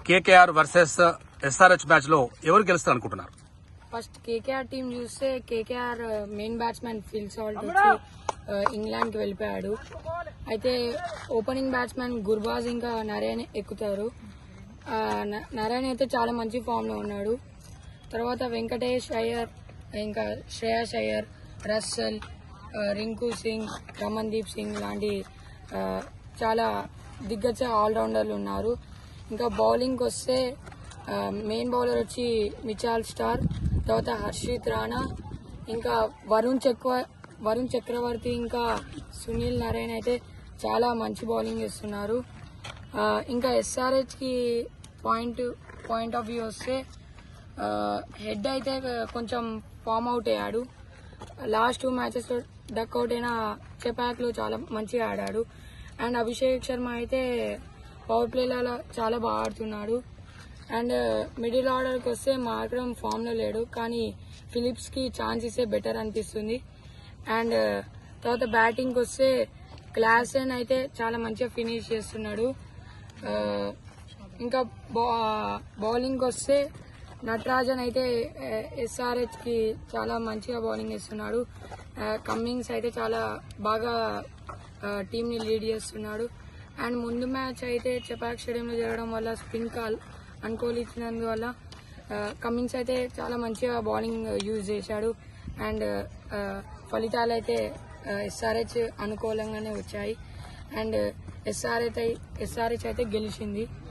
KKR versus SRH match లో ఎవరు గెలుస్తారు అనుకుంటున్నారు ఫస్ట్ కేకేఆర్ టీం చూస్తే KKR main batsmen Phil Salt వచ్చి ఆ, ఇంగ్లాండ్ కి వెళ్ళిపోయాడు అయితే ఓపెనింగ్ బ్యాట్స్మెన్ గుర్బాజ్ ఇంకా నరేన్ ఎక్కుతారు ఆ, న- నరేన్ అయితే చాలా మంచి ఫామ్ లో ఉన్నాడు తర్వాత వెంకటేష్ అయ్యర్ ఇంకా శ్రేయస్ అయ్యర్ రస్సల్ ఆ, రింకు సింగ్ రమన్దీప్ సింగ్ లాంటి ఆ, చాలా దిగ్గజ ఆల్రౌండర్లు ఉన్నారు ఇంకా బౌలింగ్ వస్తే ఆ, మెయిన్ బౌలర్ వచ్చి మిచాల్ స్టార్ తర్వాత హర్షిత్ రాణా ఇంకా వరుణ్ చక్వ వరుణ్ చక్రవర్తి ఇంకా సునీల్ నారాయణ అయితే చాలా మంచి బౌలింగ్ ఇస్తున్నారు ఆ, ఇంకా ఎస్ఆర్హెచ్ కి పాయింట్ పాయింట్ ఆఫ్ వ్యూ వస్తే హెడ్ అయితే కొంచెం ఫామ్ అవుట్ అయ్యాడు లాస్ట్ టూ మ్యాచెస్ లో డక్అవుట్ అయిన చెపాక్ లో చాలా మంచిగా ఆడాడు అండ్ అభిషేక్ శర్మ అయితే పవర్ ప్లేలలో చాలా బాగా ఆడుతున్నాడు అండ్ మిడిల్ ఆర్డర్ కి వస్తే మార్కడం ఫామ్ లో లేడు కానీ ఫిలిప్స్ కి ఛాన్స్ ఇస్తే బెటర్ అనిపిస్తుంది అండ్ తర్వాత బ్యాటింగ్ వస్తే క్లాసెన్ అయితే చాలా మంచిగా ఫినిష్ చేస్తున్నాడు ఆ, ఇంకా బౌలింగ్ వస్తే నటరాజన్ అయితే ఎస్ఆర్హెచ్ కి చాలా మంచిగా బౌలింగ్ వేస్తున్నాడు కమ్మింగ్స్ అయితే చాలా బాగా టీమ్ ని లీడ్ చేస్తున్నాడు అండ్ ముందు మ్యాచ్ అయితే చెపాక్ స్టేడియంలో జరగడం వల్ల స్పిన్ కాల్ అనుకోలు ఇచ్చినందువల్ల కమ్మింగ్స్ అయితే చాలా మంచిగా బౌలింగ్ యూజ్ చేశాడు అండ్ ఫలితాలు అయితే ఎస్ఆర్హెచ్ అనుకూలంగానే వచ్చాయి అండ్ ఎస్ఆర్హెచ్ ఎస్ఆర్హెచ్ అయితే గెలిచింది